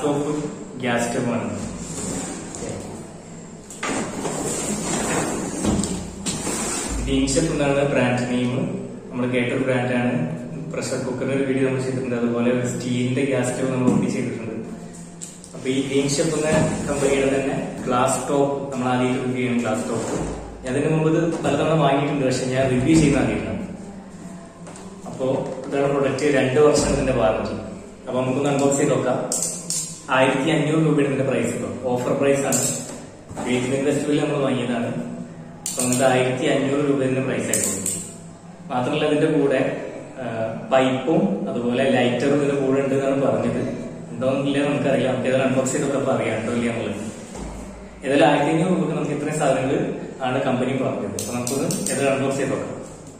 top gas stove ആണ് ഡീൻഷപ്പ് എന്നാണ് brand name നമ്മൾ കേട്ടൊരു ബ്രാൻഡാണ് പ്രഷർ കുക്കറിന്റെ ഒരു വീഡിയോ നമ്മൾ ചെയ്തിട്ടുണ്ട് അതുപോലെ ഒരു സ്റ്റീലിന്റെ ഗ്യാസ് സ്റ്റവ് നമ്മൾ ഓടി ചെയ്തിട്ടുണ്ട് അപ്പൊ ഈ ഡീൻഷപ്പ് എന്ന കമ്പനിയുടെ തന്നെ ഗ്ലാസ് ടോപ്പ് നമ്മൾ ആദ്യം റിവ്യൂ ചെയ്യണം ഗ്ലാസ് ടോപ്പ് അതിന് മുമ്പ് ഇത് പലതവണ വാങ്ങിയിട്ടുണ്ട് പക്ഷെ ഞാൻ റിവ്യൂ ചെയ്യുന്ന ആദ്യമാണ് അപ്പോ ഇതാണ് പ്രൊഡക്റ്റ് രണ്ട് വർഷം ഇതിന്റെ വാറന്റി അപ്പൊ നമുക്കൊന്ന് അൺബോക്സ് ചെയ്ത് നോക്കാം ആയിരത്തി അഞ്ഞൂറ് രൂപയുടെ ഇതിന്റെ പ്രൈസ് ഇപ്പോൾ ഓഫർ പ്രൈസ് ആണ് വീട്ടിൽ ഫെസ്റ്റിവലിൽ നമ്മൾ വാങ്ങിയതാണ് അപ്പൊ നമുക്ക് ആയിരത്തി അഞ്ഞൂറ് രൂപ ഇതിന്റെ പ്രൈസ് ആയിരുന്നു മാത്രമല്ല ഇതിന്റെ കൂടെ ആ, പൈപ്പും അതുപോലെ ലൈറ്ററും ഇതിന്റെ കൂടെ ഉണ്ട് എന്നാണ് പറഞ്ഞത് ഉണ്ടോന്നില്ല നമുക്കറിയാം നമുക്ക് ഏതായാലും അൺബോക്സ് ചെയ്തപ്പോൾ അറിയാം ഉണ്ടോ ഇല്ല എന്നുള്ളത് ഏതായാലും ആയിരത്തി അഞ്ഞൂറ് രൂപക്ക് നമുക്ക് ഇത്രയും സാധനങ്ങൾ ആണ് കമ്പനി പറഞ്ഞത് അപ്പൊ നമുക്കൊന്ന് ഏതായാലും അൺബോക്സ് ചെയ്ത് നോക്കാം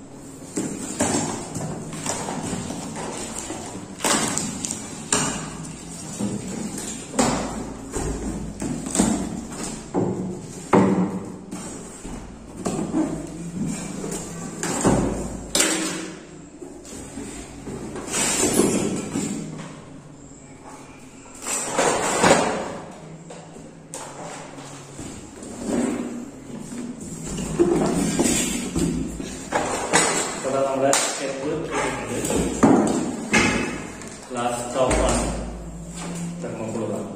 അപ്പൊ നമ്മുടെ സ്റ്റെപ്പ് ഗ്ലാസ് ടോപ്പാണ് തെർമോക്കുള്ളതാണ്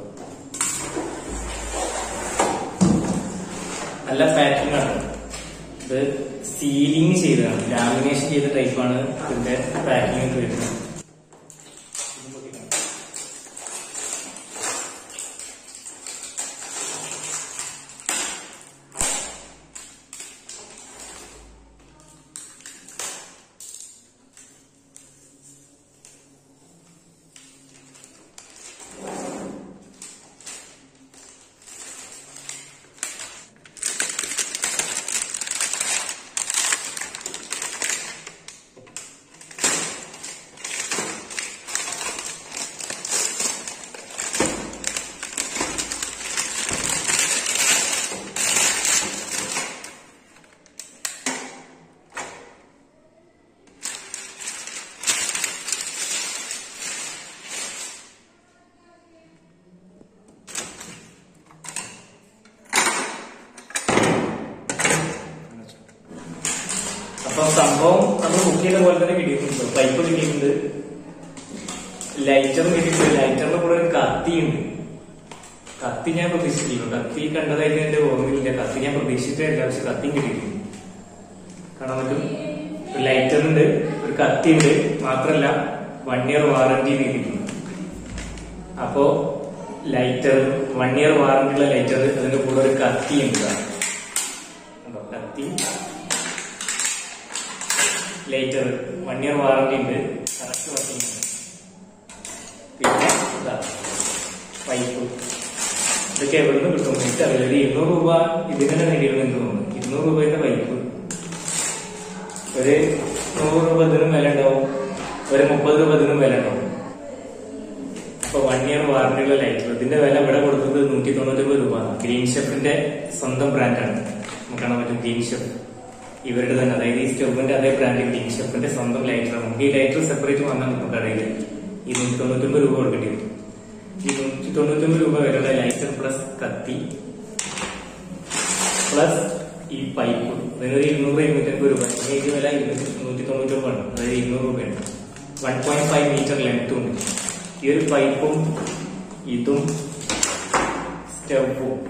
നല്ല പാക്കിംഗ് ആണ് ഇത് സീലിംഗ് ചെയ്തതാണ് ലാമിനേഷൻ ചെയ്ത ടൈപ്പാണ് ഇതിന്റെ പാക്കിംഗ് ഒക്കെ വരുന്നത് അപ്പൊ സംഭവം നമ്മൾ ബുക്ക് ചെയ്ത പോലെ തന്നെ കിട്ടിയിട്ടുണ്ട് പൈപ്പ് കിട്ടിയിട്ടുണ്ട് ലൈറ്ററും കിട്ടിയിട്ടുണ്ട് ലൈറ്ററിന്റെ കൂടെ ഒരു കത്തിയുണ്ട് കത്തി ഞാൻ പ്രതീക്ഷിച്ചില്ല കത്തി കണ്ടതായിട്ട് എന്റെ ഓർമ്മയില്ല കത്തി ഞാൻ പ്രതീക്ഷിച്ചിട്ടില്ല പക്ഷെ കത്തിയും കിട്ടിയിട്ടുണ്ട് കാണാൻ പറ്റും ഒരു ലൈറ്റർ ഉണ്ട് ഒരു കത്തി ഉണ്ട് മാത്രല്ല വൺ ഇയർ വാറന്റി കിട്ടിയിട്ടുണ്ട് അപ്പോ ലൈറ്റർ വൺ ഇയർ വാറന്റി ഉള്ള ലൈറ്റർ അതിന്റെ കൂടെ ഒരു കത്തി ഉണ്ട് കണ്ടോ കത്തി ലൈറ്റർ വൺ ഇയർ വാറന്റി ഉണ്ട് കറക്റ്റ് വർക്കിംഗ് ഉണ്ട് പിന്നെ ഇതാ പൈപ്പ് ഇതൊക്കെ എവിടെ നിന്ന് കിട്ടും എനിക്കറിയില്ല ഒരു ഇരുന്നൂറ് രൂപ ഇതിന് തന്നെ നേടിയിരുന്നു തോന്നുന്നു ഇരുന്നൂറ് രൂപയുടെ പൈപ്പ് ഒരു നൂറ് രൂപ ഇതിനും വില ഉണ്ടാവും ഒരു മുപ്പത് രൂപ ഇതിനും വില ഉണ്ടാവും ഇപ്പൊ വൺ ഇയർ വാറന്റിയുള്ള ലൈറ്റർ ഇതിന്റെ വില ഇവിടെ കൊടുത്തത് നൂറ്റി തൊണ്ണൂറ്റൊമ്പത് രൂപ ഗ്രീൻ ഷെഫിന്റെ സ്വന്തം ബ്രാൻഡാണ് നമുക്ക് കാണാൻ പറ്റും ഗ്രീൻ ഷെഫ് ഇവരുടെ തന്നെ അതായത് ഈ സ്റ്റോവിന്റെ അതേ ബ്രാൻഡ് ഗ്രീൻ ഷെഫിന്റെ സ്വന്തം ലൈറ്റർ നമുക്ക് ഈ ലൈറ്റർ സെപ്പറേറ്റ് വാങ്ങാൻ നമുക്ക് കടയിൽ ഈ നൂറ്റി തൊണ്ണൂറ്റൊമ്പത് രൂപ കൊടുക്കേണ്ടി വരും ഈ നൂറ്റി തൊണ്ണൂറ്റൊമ്പത് രൂപ വരെയുള്ള ലൈറ്റർ പ്ലസ് കത്തി പ്ലസ് ഈ പൈപ്പ് അതായത് ഇരുന്നൂറ് ഇരുന്നൂറ്റമ്പത് രൂപ ഇതിന്റെ ഈ വില ഇരുന്നൂറ്റി നൂറ്റി തൊണ്ണൂറ്റൊമ്പതാണ് അതായത് ഇരുന്നൂറ് രൂപയാണ് വൺ പോയിന്റ് ഫൈവ് മീറ്റർ ലെങ്ത്തും ഉണ്ട് ഈ ഒരു പൈപ്പും ഇതും സ്റ്റവും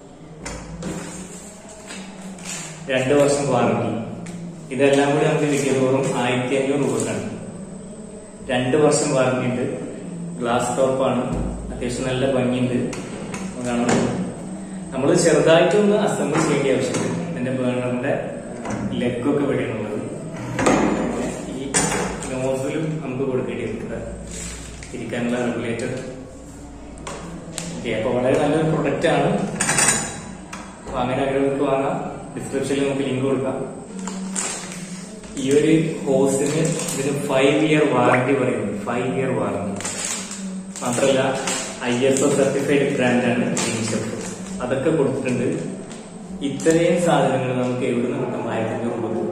രണ്ട് വർഷം വാറണ്ടി ഇതെല്ലാം കൂടി നമുക്ക് കിട്ടിയത് വെറും ആയിരത്തി അഞ്ഞൂറ് രൂപക്കാണ് രണ്ട് വർഷം വാറണ്ടി ഉണ്ട് ഗ്ലാസ് ടോപ്പാണ് അത്യാവശ്യം നല്ല ഭംഗിയുണ്ട് കാണാൻ നമ്മൾ ചെറുതായിട്ടൊന്ന് അസംബിൾ ചെയ്യേണ്ട ആവശ്യമുണ്ട് ഇതിന്റെ ബേണറിന്റെ ലെഗൊക്കെ ഇവിടെയാണുള്ളത് ഈ നോസിലും നമുക്ക് കൊടുക്കേണ്ടിയിട്ടുണ്ട് ഇരിക്കാനുള്ള റെഗുലേറ്റർ ഓക്കെ അപ്പൊ വളരെ നല്ലൊരു പ്രൊഡക്റ്റ് ആണ് വാങ്ങാൻ ആഗ്രഹങ്ങൾക്ക് വാങ്ങാം ഡിസ്ക്രിപ്ഷനിൽ നമുക്ക് ലിങ്ക് കൊടുക്കാം ഈ ഒരു ഹോസിന് ഇതിന് ഫൈവ് ഇയർ വാറണ്ടി പറയുന്നു ഫൈവ് ഇയർ വാറണ്ടി മാത്രമല്ല ഐ എസ് ഒ സർട്ടിഫൈഡ് ബ്രാൻഡാണ് ഷെഫ് അതൊക്കെ കൊടുത്തിട്ടുണ്ട് ഇത്രയും സാധനങ്ങൾ നമുക്ക് എവിടെ നിന്ന് കിട്ടും ആയിരത്തി അഞ്ഞൂറ് രൂപ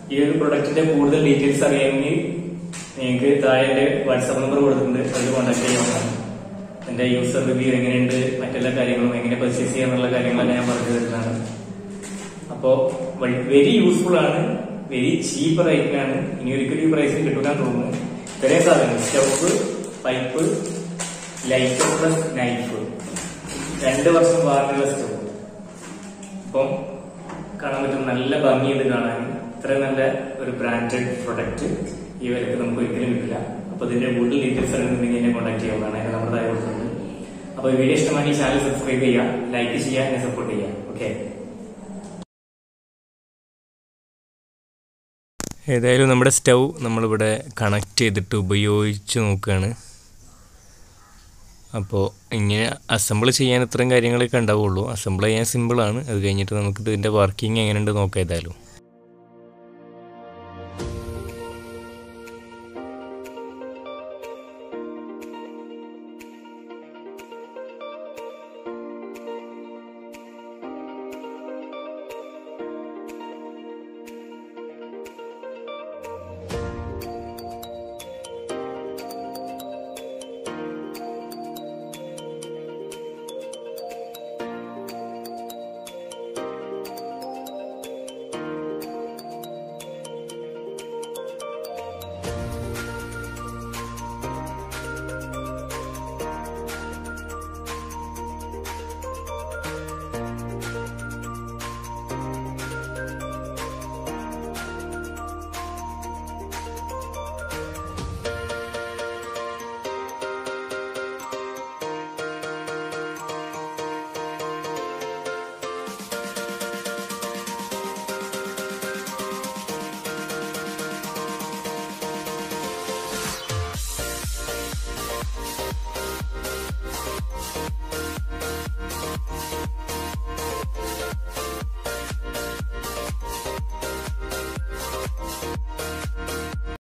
ഈ ഒരു പ്രൊഡക്റ്റിന്റെ കൂടുതൽ ഡീറ്റെയിൽസ് അറിയാമെങ്കിൽ നിങ്ങൾക്ക് താഴെ എന്റെ വാട്സാപ്പ് നമ്പർ കൊടുത്തിട്ടുണ്ട് അതിൽ കോൺടാക്ട് ചെയ്യാവുന്നതാണ് എന്റെ യൂസർ റിവ്യൂ എങ്ങനെയുണ്ട് മറ്റെല്ലാ കാര്യങ്ങളും എങ്ങനെ പർച്ചേസ് ചെയ്യാന്നുള്ള കാര്യങ്ങളെല്ലാം ഞാൻ പറഞ്ഞു തരുന്നതാണ് അപ്പോ വെരി യൂസ്ഫുൾ ആണ് വെരി ചീപ്പ് റേറ്റിനാണ് ഇനി ഒരിക്കലും ഈ പ്രൈസിൽ കിട്ടൂലാൻ തോന്നുന്നു ഇത്രയും സാധനങ്ങൾ stove pipe light plus knife രണ്ട് വർഷം വാറന്റിയുള്ള സ്റ്റവ് അപ്പം കാണാൻ പറ്റും നല്ല ഭംഗിയുണ്ട് കാണാൻ ഇത്ര നല്ല ഒരു ബ്രാൻഡഡ് പ്രൊഡക്റ്റ് ഈ വിലക്ക് നമുക്ക് ഒരിക്കലും കിട്ടില്ല അപ്പൊ ഇതിന്റെ കൂടുതൽ ഡീറ്റെയിൽസ് അറിയുന്നുണ്ടെങ്കിൽ എന്നെ കോൺടാക്ട് ചെയ്യാവുന്നതാണ് അതിന് നമ്മുടെ താഴെ കൊടുത്തിട്ടുണ്ട് അപ്പൊ ഈ വീഡിയോ ഇഷ്ടമായി ചാനൽ സബ്സ്ക്രൈബ് ചെയ്യുക ലൈക്ക് ചെയ്യുക എന്നെ സപ്പോർട്ട് ചെയ്യുക ഓക്കെ ഏതായാലും നമ്മുടെ സ്റ്റൗ നമ്മളിവിടെ കണക്ട് ചെയ്തിട്ട് ഉപയോഗിച്ച് നോക്കുകയാണ് അപ്പോൾ ഇങ്ങനെ അസംബിൾ ചെയ്യാൻ ഇത്രയും കാര്യങ്ങളൊക്കെ ഉണ്ടാവുള്ളൂ അസംബിൾ ചെയ്യാൻ സിമ്പിളാണ് അത് കഴിഞ്ഞിട്ട് നമുക്ക് ഇതിൻ്റെ വർക്കിംഗ് എങ്ങനെയുണ്ട് നോക്കാം ഏതായാലും